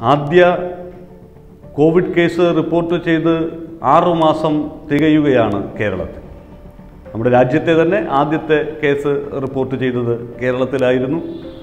ആദ്യ Covid case report ചെയ്ത് ആറുമാസം തികയുകയാണ് കേരളത്തിൽ നമ്മുടെ രാജ്യത്തെ തന്നെ ആദ്യത്തെ കേസ് റിപ്പോർട്ട് ചെയ്തത് കേരളത്തിലായിരുന്നു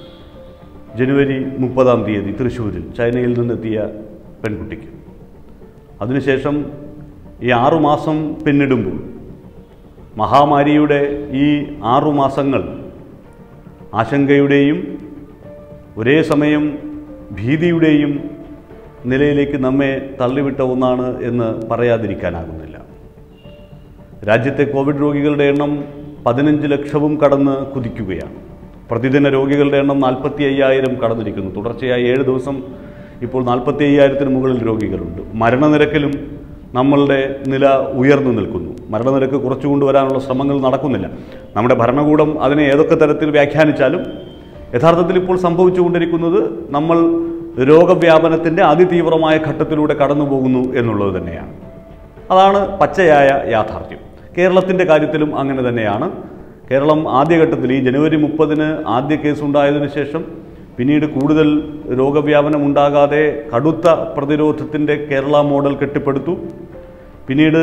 ജനുവരി മുപ്പതാം തീയതി തൃശ്ശൂരിൽ ചൈനയിൽ നിന്നെത്തിയ പെൺകുട്ടിക്ക് അതിനുശേഷം ഈ ആറുമാസം പിന്നിടുമ്പോൾ മഹാമാരിയുടെ ഈ ആറുമാസങ്ങൾ ആശങ്കയുടെയും ഒരേ സമയം ഭീതിയുടെയും നിലയിലേക്ക് നമ്മെ തള്ളിവിട്ട ഒന്നാണ് എന്ന് പറയാതിരിക്കാനാകുന്നില്ല രാജ്യത്തെ കോവിഡ് രോഗികളുടെ എണ്ണം പതിനഞ്ച് ലക്ഷവും കടന്ന് കുതിക്കുകയാണ് പ്രതിദിന രോഗികളുടെ എണ്ണം നാൽപ്പത്തി അയ്യായിരം കടന്നിരിക്കുന്നു തുടർച്ചയായി ഏഴ് ദിവസം ഇപ്പോൾ നാൽപ്പത്തി അയ്യായിരത്തിന് മുകളിൽ രോഗികളുണ്ട് മരണനിരക്കിലും നമ്മളുടെ നില ഉയർന്നു നിൽക്കുന്നു മരണനിരക്ക് കുറച്ചു കൊണ്ടുവരാനുള്ള ശ്രമങ്ങൾ നടക്കുന്നില്ല നമ്മുടെ ഭരണകൂടം അതിനെ ഏതൊക്കെ തരത്തിൽ വ്യാഖ്യാനിച്ചാലും യഥാർത്ഥത്തിൽ ഇപ്പോൾ സംഭവിച്ചുകൊണ്ടിരിക്കുന്നത് നമ്മൾ രോഗവ്യാപനത്തിൻ്റെ അതിതീവ്രമായ ഘട്ടത്തിലൂടെ കടന്നു പോകുന്നു എന്നുള്ളത് തന്നെയാണ് അതാണ് പച്ചയായ യാഥാർത്ഥ്യം കേരളത്തിൻ്റെ കാര്യത്തിലും അങ്ങനെ തന്നെയാണ് കേരളം ആദ്യഘട്ടത്തിൽ ഈ ജനുവരി മുപ്പതിന് ആദ്യ കേസ് ഉണ്ടായതിനു ശേഷം പിന്നീട് കൂടുതൽ രോഗവ്യാപനം ഉണ്ടാകാതെ കടുത്ത പ്രതിരോധത്തിൻ്റെ കേരള മോഡൽ കെട്ടിപ്പടുത്തു പിന്നീട്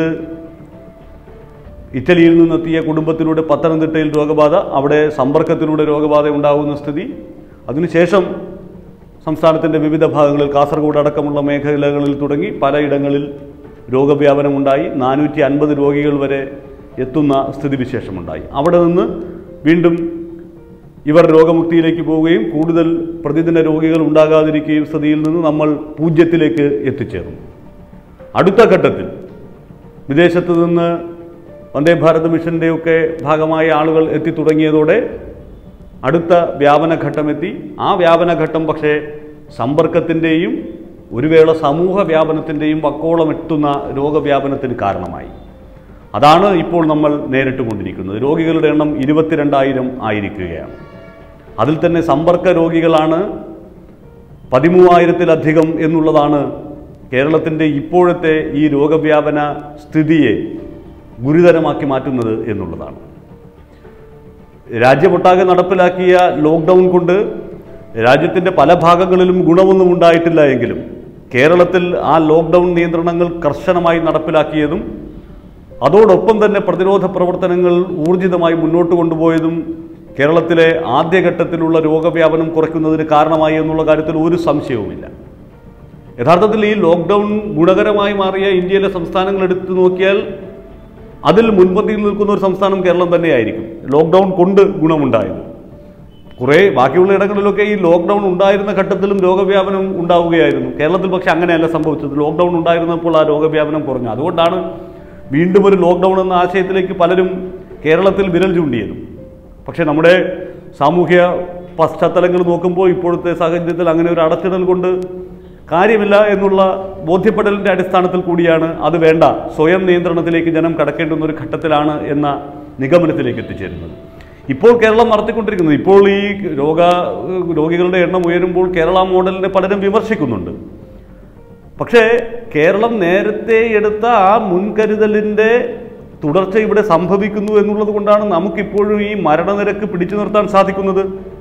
ഇറ്റലിയിൽ നിന്നെത്തിയ കുടുംബത്തിലൂടെ പത്തനംതിട്ടയിൽ രോഗബാധ അവിടെ സമ്പർക്കത്തിലൂടെ രോഗബാധ ഉണ്ടാകുന്ന സ്ഥിതി അതിനുശേഷം സംസ്ഥാനത്തിൻ്റെ വിവിധ ഭാഗങ്ങളിൽ കാസർഗോഡ് അടക്കമുള്ള മേഖലകളിൽ തുടങ്ങി പലയിടങ്ങളിൽ രോഗവ്യാപനമുണ്ടായി നാനൂറ്റി അൻപത് രോഗികൾ വരെ എത്തുന്ന സ്ഥിതിവിശേഷമുണ്ടായി അവിടെ നിന്ന് വീണ്ടും ഇവർ രോഗമുക്തിയിലേക്ക് പോവുകയും കൂടുതൽ പ്രതിദിന രോഗികൾ ഉണ്ടാകാതിരിക്കുകയും സ്ഥിതിയിൽ നിന്ന് നമ്മൾ പൂജ്യത്തിലേക്ക് എത്തിച്ചേർന്നു അടുത്ത ഘട്ടത്തിൽ വിദേശത്ത് നിന്ന് വന്ദേ ഭാരത് മിഷൻ്റെയൊക്കെ ഭാഗമായ ആളുകൾ എത്തിത്തുടങ്ങിയതോടെ അടുത്ത വ്യാപനഘട്ടമെത്തി ആ വ്യാപനഘട്ടം പക്ഷേ സമ്പർക്കത്തിൻ്റെയും ഒരു വേള സമൂഹ വ്യാപനത്തിൻ്റെയും വക്കോളം എത്തുന്ന രോഗവ്യാപനത്തിന് കാരണമായി അതാണ് ഇപ്പോൾ നമ്മൾ നേരിട്ടുകൊണ്ടിരിക്കുന്നത് രോഗികളുടെ എണ്ണം ഇരുപത്തിരണ്ടായിരം ആയിരിക്കുകയാണ് അതിൽ തന്നെ സമ്പർക്ക രോഗികളാണ് പതിമൂവായിരത്തിലധികം എന്നുള്ളതാണ് കേരളത്തിൻ്റെ ഇപ്പോഴത്തെ ഈ രോഗവ്യാപന സ്ഥിതിയെ ഗുരുതരമാക്കി മാറ്റുന്നത് എന്നുള്ളതാണ് രാജ്യമൊട്ടാകെ നടപ്പിലാക്കിയ ലോക്ക്ഡൗൺ കൊണ്ട് രാജ്യത്തിൻ്റെ പല ഭാഗങ്ങളിലും ഗുണമൊന്നും ഉണ്ടായിട്ടില്ല എങ്കിലും കേരളത്തിൽ ആ ലോക്ക്ഡൗൺ നിയന്ത്രണങ്ങൾ കർശനമായി നടപ്പിലാക്കിയതും അതോടൊപ്പം തന്നെ പ്രതിരോധ പ്രവർത്തനങ്ങൾ ഊർജിതമായി മുന്നോട്ട് കൊണ്ടുപോയതും കേരളത്തിലെ ആദ്യഘട്ടത്തിലുള്ള രോഗവ്യാപനം കുറയ്ക്കുന്നതിന് കാരണമായി എന്നുള്ള കാര്യത്തിൽ ഒരു സംശയവുമില്ല യഥാർത്ഥത്തിൽ ഈ ലോക്ക്ഡൗൺ ഗുണകരമായി മാറിയ ഇന്ത്യയിലെ സംസ്ഥാനങ്ങൾ എടുത്തു നോക്കിയാൽ അതിൽ മുൻപന്തിയിൽ നിൽക്കുന്ന ഒരു സംസ്ഥാനം കേരളം തന്നെയായിരിക്കും ലോക്ക്ഡൗൺ കൊണ്ട് ഗുണമുണ്ടായത് കുറേ ബാക്കിയുള്ള ഇടങ്ങളിലൊക്കെ ഈ ലോക്ക്ഡൗൺ ഉണ്ടായിരുന്ന ഘട്ടത്തിലും രോഗവ്യാപനം ഉണ്ടാവുകയായിരുന്നു കേരളത്തിൽ പക്ഷെ അങ്ങനെയല്ല സംഭവിച്ചത് ലോക്ക്ഡൗൺ ഉണ്ടായിരുന്നപ്പോൾ ആ രോഗവ്യാപനം കുറഞ്ഞു അതുകൊണ്ടാണ് വീണ്ടും ഒരു ലോക്ക്ഡൗൺ എന്ന ആശയത്തിലേക്ക് പലരും കേരളത്തിൽ വിരൽ ചൂണ്ടിയതും പക്ഷേ നമ്മുടെ സാമൂഹ്യ പശ്ചാത്തലങ്ങൾ നോക്കുമ്പോൾ ഇപ്പോഴത്തെ സാഹചര്യത്തിൽ അങ്ങനെ ഒരു അടച്ചിടൽ കൊണ്ട് കാര്യമില്ല എന്നുള്ള ബോധ്യപ്പെടലിൻ്റെ അടിസ്ഥാനത്തിൽ കൂടിയാണ് അത് വേണ്ട സ്വയം നിയന്ത്രണത്തിലേക്ക് ജനം കടക്കേണ്ടുന്ന ഒരു ഘട്ടത്തിലാണ് എന്ന നിഗമനത്തിലേക്ക് എത്തിച്ചേരുന്നത് ഇപ്പോൾ കേരളം നടത്തിക്കൊണ്ടിരിക്കുന്നത് ഇപ്പോൾ ഈ രോഗ രോഗികളുടെ എണ്ണം ഉയരുമ്പോൾ കേരള മോഡലിനെ പലരും വിമർശിക്കുന്നുണ്ട് പക്ഷേ കേരളം നേരത്തെ എടുത്ത ആ മുൻകരുതലിൻ്റെ തുടർച്ച ഇവിടെ സംഭവിക്കുന്നു എന്നുള്ളത് കൊണ്ടാണ് നമുക്കിപ്പോഴും ഈ മരണനിരക്ക് പിടിച്ചു നിർത്താൻ സാധിക്കുന്നത്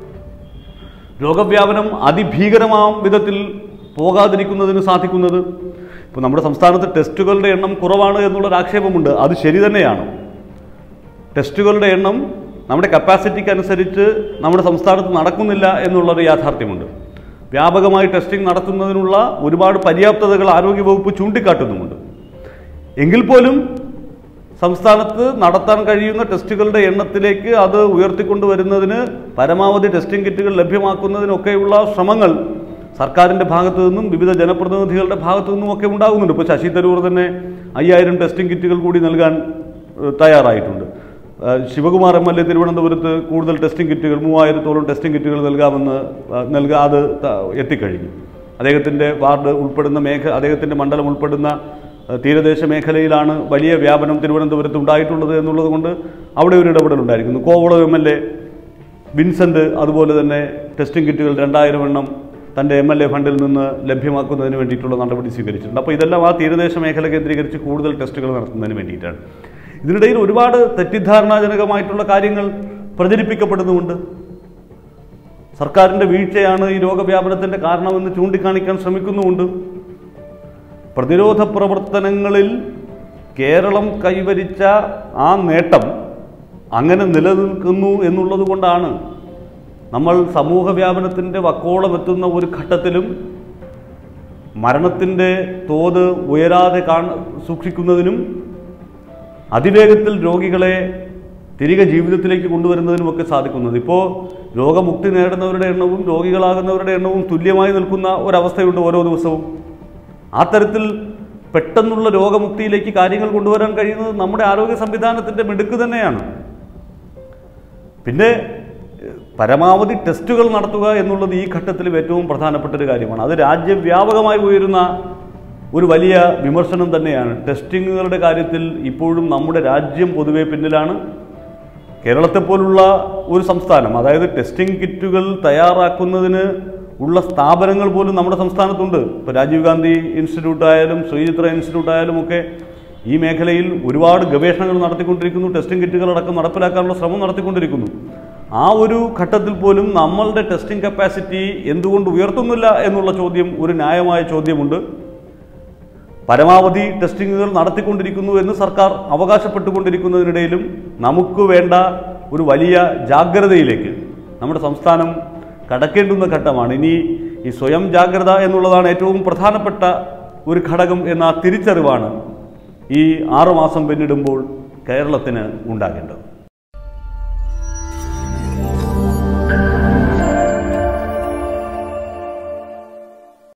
രോഗവ്യാപനം അതിഭീകരമാം വിധത്തിൽ പോകാതിരിക്കുന്നതിന് സാധിക്കുന്നത് ഇപ്പോൾ നമ്മുടെ സംസ്ഥാനത്ത് ടെസ്റ്റുകളുടെ എണ്ണം കുറവാണ് എന്നുള്ളൊരു ആക്ഷേപമുണ്ട് അത് ശരി തന്നെയാണ് ടെസ്റ്റുകളുടെ എണ്ണം നമ്മുടെ കപ്പാസിറ്റിക്ക് അനുസരിച്ച് നമ്മുടെ സംസ്ഥാനത്ത് നടക്കുന്നില്ല എന്നുള്ളൊരു യാഥാർത്ഥ്യമുണ്ട് വ്യാപകമായി ടെസ്റ്റിംഗ് നടത്തുന്നതിനുള്ള ഒരുപാട് പര്യാപ്തതകൾ ആരോഗ്യവകുപ്പ് ചൂണ്ടിക്കാട്ടുന്നുമുണ്ട് എങ്കിൽ പോലും സംസ്ഥാനത്ത് നടത്താൻ കഴിയുന്ന ടെസ്റ്റുകളുടെ എണ്ണത്തിലേക്ക് അത് ഉയർത്തിക്കൊണ്ടുവരുന്നതിന് പരമാവധി ടെസ്റ്റിംഗ് കിറ്റുകൾ ലഭ്യമാക്കുന്നതിനൊക്കെയുള്ള ശ്രമങ്ങൾ സർക്കാരിൻ്റെ ഭാഗത്തു നിന്നും വിവിധ ജനപ്രതിനിധികളുടെ ഭാഗത്തു നിന്നും ഒക്കെ ഉണ്ടാകുന്നുണ്ട് ഇപ്പോൾ ശശി തരൂർ തന്നെ അയ്യായിരം ടെസ്റ്റിംഗ് കിറ്റുകൾ കൂടി നൽകാൻ ഏഹ്, തയ്യാറായിട്ടുണ്ട് ഏഹ്, ശിവകുമാർ എം എൽ എ തിരുവനന്തപുരത്ത് കൂടുതൽ ടെസ്റ്റിംഗ് കിറ്റുകൾ മൂവായിരത്തോളം ടെസ്റ്റിംഗ് കിറ്റുകൾ നൽകാമെന്ന് ഏഹ്, നൽകാതെ ത- എത്തിക്കഴിഞ്ഞു അദ്ദേഹത്തിൻ്റെ വാർഡ് ഉൾപ്പെടുന്ന മേഖ അദ്ദേഹത്തിൻ്റെ മണ്ഡലം ഉൾപ്പെടുന്ന ഏഹ്, തീരദേശ മേഖലയിലാണ് വലിയ വ്യാപനം തിരുവനന്തപുരത്ത് ഉണ്ടായിട്ടുള്ളത് എന്നുള്ളത് കൊണ്ട് അവിടെ ഒരു ഇടപെടൽ ഉണ്ടായിരിക്കുന്നു Kovalam M L A Vincent അതുപോലെ തന്നെ ടെസ്റ്റിംഗ് കിറ്റുകൾ രണ്ടായിരം എണ്ണം തൻ്റെ എം എൽ എ ഫണ്ടിൽ നിന്ന് ലഭ്യമാക്കുന്നതിന് വേണ്ടിയിട്ടുള്ള നടപടി സ്വീകരിച്ചിട്ടുണ്ട് അപ്പോൾ ഇതെല്ലാം ആ തീരദേശ മേഖല കേന്ദ്രീകരിച്ച് കൂടുതൽ ടെസ്റ്റുകൾ നടത്തുന്നതിന് വേണ്ടിയിട്ടാണ് ഇതിനിടയിൽ ഒരുപാട് തെറ്റിദ്ധാരണാജനകമായിട്ടുള്ള കാര്യങ്ങൾ പ്രചരിപ്പിക്കപ്പെടുന്നുമുണ്ട് സർക്കാരിൻ്റെ വീഴ്ചയാണ് ഈ രോഗവ്യാപനത്തിൻ്റെ കാരണമെന്ന് ചൂണ്ടിക്കാണിക്കാൻ ശ്രമിക്കുന്നുമുണ്ട് പ്രതിരോധ പ്രവർത്തനങ്ങളിൽ കേരളം കൈവരിച്ച ആ നേട്ടം അങ്ങനെ നിലനിൽക്കുന്നു എന്നുള്ളത് കൊണ്ടാണ് നമ്മൾ സമൂഹ വ്യാപനത്തിൻ്റെ വക്കോളം എത്തുന്ന ഒരു ഘട്ടത്തിലും മരണത്തിൻ്റെ തോത് ഉയരാതെ കാണ സൂക്ഷിക്കുന്നതിനും അതിവേഗത്തിൽ രോഗികളെ തിരികെ ജീവിതത്തിലേക്ക് കൊണ്ടുവരുന്നതിനുമൊക്കെ സാധിക്കുന്നത് ഇപ്പോൾ രോഗമുക്തി നേടുന്നവരുടെ എണ്ണവും രോഗികളാകുന്നവരുടെ എണ്ണവും തുല്യമായി നിൽക്കുന്ന ഒരവസ്ഥയുണ്ട് ഓരോ ദിവസവും ആ തരത്തിൽ പെട്ടെന്നുള്ള രോഗമുക്തിയിലേക്ക് കാര്യങ്ങൾ കൊണ്ടുവരാൻ കഴിയുന്നത് നമ്മുടെ ആരോഗ്യ സംവിധാനത്തിൻ്റെ മിടുക്ക് തന്നെയാണ് പിന്നെ ഏഹ്, പരമാവധി ടെസ്റ്റുകൾ നടത്തുക എന്നുള്ളത് ഈ ഘട്ടത്തിൽ ഏറ്റവും പ്രധാനപ്പെട്ട ഒരു കാര്യമാണ് അത് രാജ്യവ്യാപകമായി ഉയരുന്ന ഒരു വലിയ വിമർശനം തന്നെയാണ് ടെസ്റ്റിങ്ങുകളുടെ കാര്യത്തിൽ ഇപ്പോഴും നമ്മുടെ രാജ്യം പൊതുവെ പിന്നിലാണ് കേരളത്തെ പോലുള്ള ഒരു സംസ്ഥാനം അതായത് ടെസ്റ്റിംഗ് കിറ്റുകൾ തയ്യാറാക്കുന്നതിന് ഉള്ള സ്ഥാപനങ്ങൾ പോലും നമ്മുടെ സംസ്ഥാനത്തുണ്ട് ഇപ്പോൾ രാജീവ് ഗാന്ധി ഇൻസ്റ്റിറ്റ്യൂട്ട് ആയാലും ശ്രീചിത്ര ഇൻസ്റ്റിറ്റ്യൂട്ട് ആയാലും ഒക്കെ ഈ മേഖലയിൽ ഒരുപാട് ഗവേഷണങ്ങൾ നടത്തിക്കൊണ്ടിരിക്കുന്നു ടെസ്റ്റിംഗ് കിറ്റുകളടക്കം നടപ്പിലാക്കാനുള്ള ശ്രമം നടത്തിക്കൊണ്ടിരിക്കുന്നു ആ ഒരു ഘട്ടത്തിൽ പോലും നമ്മളുടെ ടെസ്റ്റിംഗ് കപ്പാസിറ്റി എന്തുകൊണ്ട് ഉയർത്തുന്നില്ല എന്നുള്ള ചോദ്യം ഒരു ന്യായമായ ചോദ്യമുണ്ട് പരമാവധി ടെസ്റ്റിങ്ങുകൾ നടത്തിക്കൊണ്ടിരിക്കുന്നു എന്ന് സർക്കാർ അവകാശപ്പെട്ടുകൊണ്ടിരിക്കുന്നതിനിടയിലും നമുക്ക് വേണ്ട ഒരു വലിയ ജാഗ്രതയിലേക്ക് നമ്മുടെ സംസ്ഥാനം കടക്കേണ്ടുന്ന ഘട്ടമാണ് ഇനി ഈ സ്വയം ജാഗ്രത എന്നുള്ളതാണ് ഏറ്റവും പ്രധാനപ്പെട്ട ഒരു ഘടകം എന്ന തിരിച്ചറിവാണ് ഈ ആറുമാസം പിന്നിടുമ്പോൾ കേരളത്തിന് ഉണ്ടാകേണ്ടത്